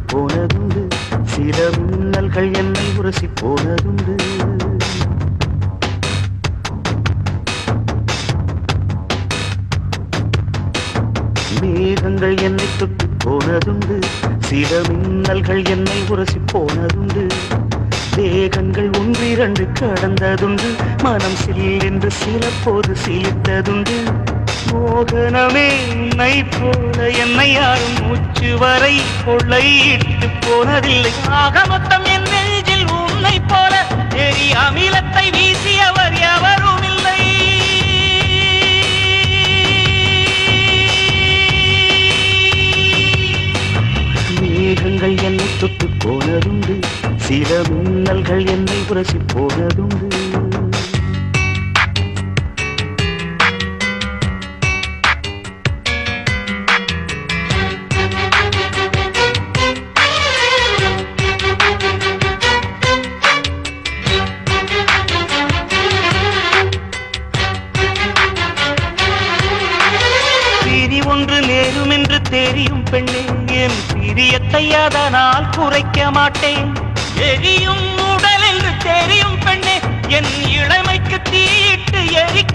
போனதுண்டு சில மின்னல்கள் என்னை உரசி போனதுண்டு மேகங்கள் என்னை தொட்டு போனதுண்டு சில மின்னல்கள் என்னை உரசி போனதுண்டு தேகங்கள் ஒன்றிரண்டு கடந்ததுண்டு மனம் சில்லென்று சில போது சிலித்ததுண்டு மோகனமே உன்னை போல என்னை யாரும் மூச்சு வரை கொள்ளையிட்டு போனதில்லை ஆக மொத்தம் என் நெஞ்சில் உன்னை போல எரி அமிலத்தை வீசியவர் எவரும் இல்லை மேகங்கள் என்னை தொட்டு போனதுண்டு சில மின்னல்கள் என்னை உரசி போனதுண்டு பிரி ஒன்று நேரும் என்று தெரியும் பெண்ணே என் பிரியத்தை அதனால் குறைக்க மாட்டேன் எரியும் உடல் என்று தெரியும் பெண்ணே என் இளமைக்கு தீயிட்டு எரிக்க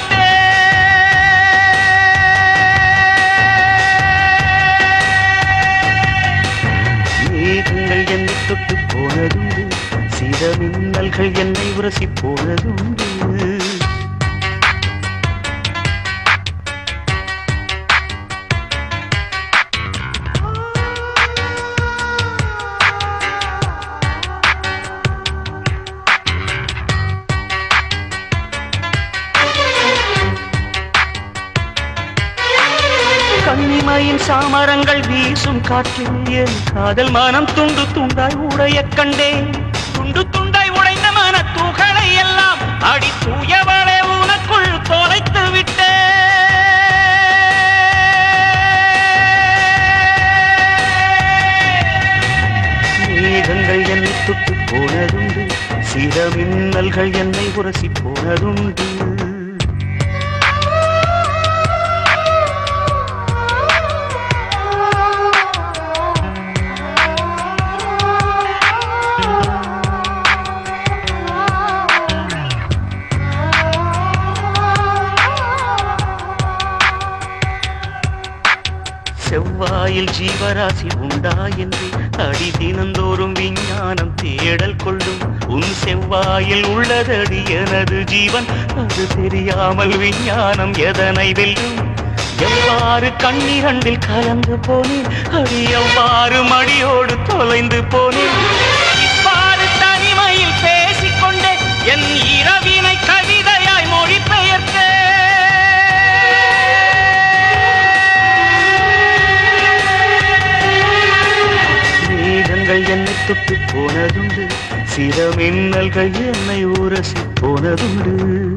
மாட்டேன் மேகங்கள் என்னை தொட்டு போனதுண்டு சில மின்னல்கள் என்னை உரசி போனதுண்டு கண்ணிமையின் சாமரங்கள் வீசும் காற்றில் என் காதல் மனம் துண்டு துண்டாய் உடைய கண்டேன் துண்டு துண்டாய் உடைந்த மன துகளை எல்லாம் அடி தூயவளே உனக்குள் தொலைத்து விட்டேன் மேகங்கள் என்னை தொட்டு போனதுண்டு சில மின்னல்கள் என்னை உரசி போனதுண்டு செவ்வாயில் ஜீவராசி உண்டா என்று அடி தினந்தோறும் விஞ்ஞானம் தேடல் கொள்ளும் உன் செவ்வாயில் உள்ளதடி எனது ஜீவன் அது தெரியாமல் விஞ்ஞானம் எதனை வெல்லும் எவ்வாறு கண்ணிரண்டில் கலந்து போனேன் அடி எவ்வாறு மடியோடு தொலைந்து போனேன் இவ்வாறு தனிமையில் பேசிக்கொண்டே என் இரவினை கவிதையாய் மொழிபெயர்த்தேன் மேகங்கள் என்னை தொட்டு போனதுண்டு சில மின்னல்கள் என்னை உரசி போனதுண்டு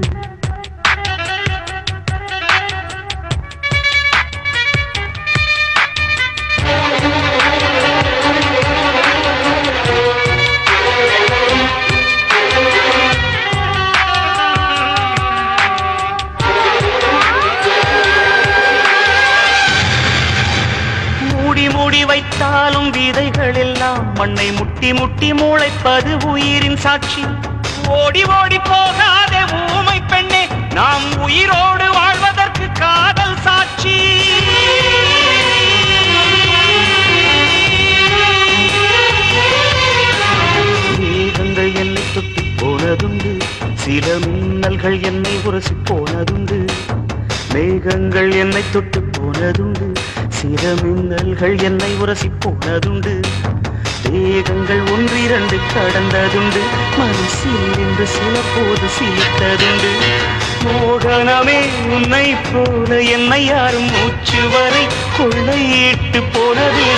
மூடி மூடி வைத்தாலும் விதைகள் எல்லாம் மண்ணை முட்டி முட்டி முளைப்பது உயிரின் சாட்சி ஓடி ஓடி போகாதே ஊமை பெண்ணே நாம் உயிரோடு வாழ்வதற்கு காதல் சாட்சி மேகங்கள் என்னை தொட்டு போனதுண்டு சில மின்னல்கள் என்னை உரசி போனதுண்டு மேகங்கள் என்னை தொட்டு போனதுண்டு சில மின்னல்கள் என்னை உரசி போனதுண்டு தேகங்கள் ஒன்றிரண்டு கடந்ததுண்டு மனசில் என்று சில போது சிலித்ததுண்டு மோகனமே உன்னை போல என்னை யாரும் மூச்சு வரை கொள்ளையிட்டு போனதில்லை